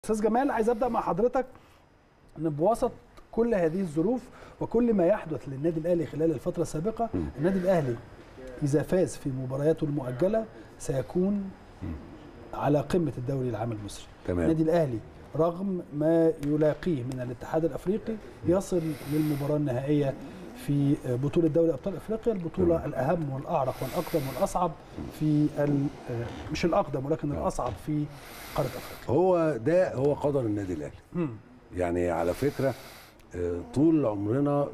استاذ جمال عايز ابدا مع حضرتك ان بوسط كل هذه الظروف وكل ما يحدث للنادي الاهلي خلال الفتره السابقه النادي الاهلي اذا فاز في مبارياته المؤجله سيكون على قمه الدوري العام المصري تمام. النادي الاهلي رغم ما يلاقيه من الاتحاد الافريقي يصل للمباراه النهائيه في بطوله دوري ابطال افريقيا البطوله الاهم والاعرق والاقدم والاصعب في ال- مش الاقدم ولكن الاصعب في قاره افريقيا هو ده هو قدر النادي الاهلي يعني على فكره آه، طول عمرنا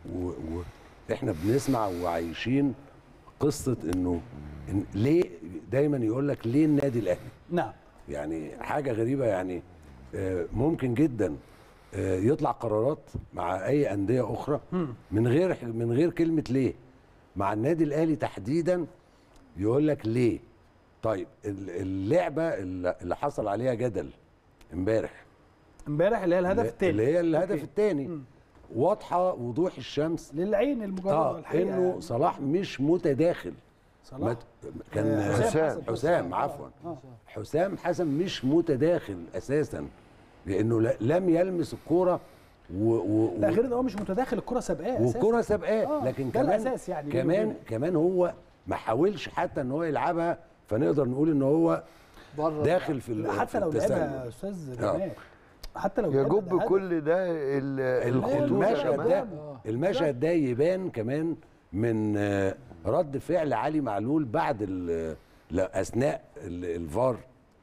واحنا بنسمع وعايشين قصه انه إن ليه دايما يقول لك ليه النادي الاهلي نعم يعني حاجه غريبه يعني آه، ممكن جدا آه، يطلع قرارات مع اي انديه اخرى من غير من غير كلمه ليه مع النادي الاهلي تحديدا يقول لك ليه طيب ال- اللعبه اللي اللي حصل عليها جدل امبارح امبارح اللي هي الهدف الثاني اللي هي الهدف أوكي. الثاني واضحه وضوح الشمس للعين المجرد اه الحقيقه انه يعني. صلاح مش متداخل صلاح ما ت- كان آه، حسام حسن. حسام آه، عفوا آه. حسام حسن مش متداخل اساسا لانه ل- لم يلمس الكوره و و لا و- غير ان هو مش متداخل الكره سابقاه أساساً. والكره سابقاه آه، لكن ده كمان الأساس يعني بينه كمان وبينه. كمان هو ما حاولش حتى ان هو يلعبها فنقدر نقول ان هو بره داخل في ال- حتى في لو لعبها يا التسلل. استاذ آه. جمال حتى لو لعبها ده يجب هدف. كل ده ال- الخطوط المشهد كمان. ده المشهد ده يبان كمان من آه، رد فعل علي معلول بعد ال- لا، اثناء ال- الفار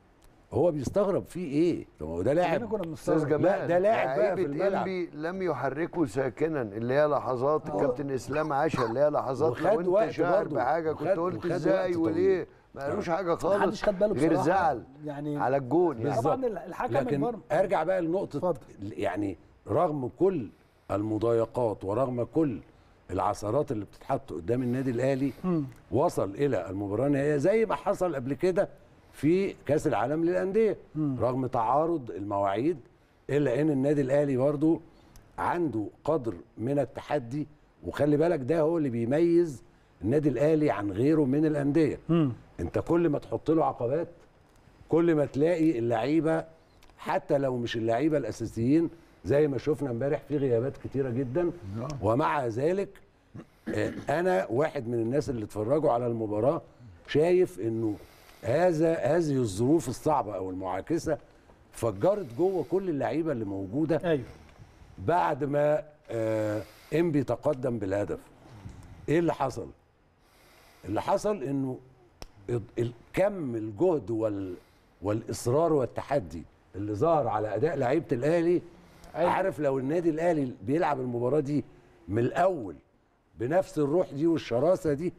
هو بيستغرب فيه ايه طب هو ده كلنا لاعب كنا استاذ بنستغرب جمال لا، ده لاعب بقى في لعيبة الملعب. إنبي لم يحركوا ساكنا اللي هي لحظات الكابتن اسلام عاشها اللي هي لحظات وخد لو انت وقت شاعر برضه. بحاجه كنت وخد- قلت وخد ازاي وقت وليه طويل. ما قالوش حاجه خالص محدش خد باله غير بصراحة. زعل يعني على الجون يعني طبعا الحكم لكن المرمى ارجع بقى لنقطه اتفضل. يعني رغم كل المضايقات ورغم كل العثرات اللي بتتحط قدام النادي الاهلي وصل الى المباراه النهائيه زي ما حصل قبل كده في كاس العالم للانديه رغم تعارض المواعيد الا ان النادي الاهلي برضه عنده قدر من التحدي وخلي بالك ده هو اللي بيميز النادي الاهلي عن غيره من الانديه انت كل ما تحط له عقبات كل ما تلاقي اللعيبه حتى لو مش اللعيبه الاساسيين زي ما شفنا امبارح في غيابات كتيره جدا ومع ذلك آه، انا واحد من الناس اللي اتفرجوا على المباراه شايف انه هذا هذه الظروف الصعبه او المعاكسه فجرت جوه كل اللعيبه اللي موجوده ايوه بعد ما آه انبي تقدم بالهدف ايه اللي حصل اللي حصل انه ال- ال- كم الجهد وال والاصرار والتحدي اللي ظهر على اداء لعيبه الاهلي عارف لو النادي الاهلي بيلعب المباراه دي من الاول بنفس الروح دي والشراسه دي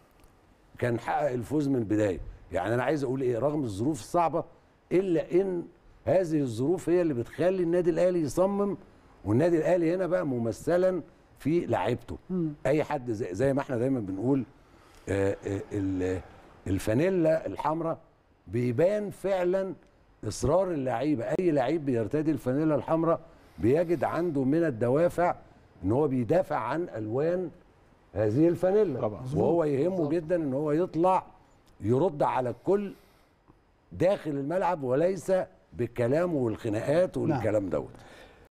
كان حقق الفوز من البدايه يعني انا عايز اقول ايه رغم الظروف الصعبه الا ان هذه الظروف هي اللي بتخلي النادي الاهلي يصمم والنادي الاهلي هنا بقى ممثلا في لعيبته اي حد زي, زي ما احنا دايما بنقول آه، آه، ال- الفانيلا الحمراء بيبان فعلا اصرار اللعيبه اي لعيب بيرتدي الفانيلا الحمراء بيجد عنده من الدوافع ان هو بيدافع عن الوان هذه الفانيلا طبعا. وهو يهمه جدا ان هو يطلع يرد على الكل داخل الملعب وليس بالكلام والخناقات والكلام دوت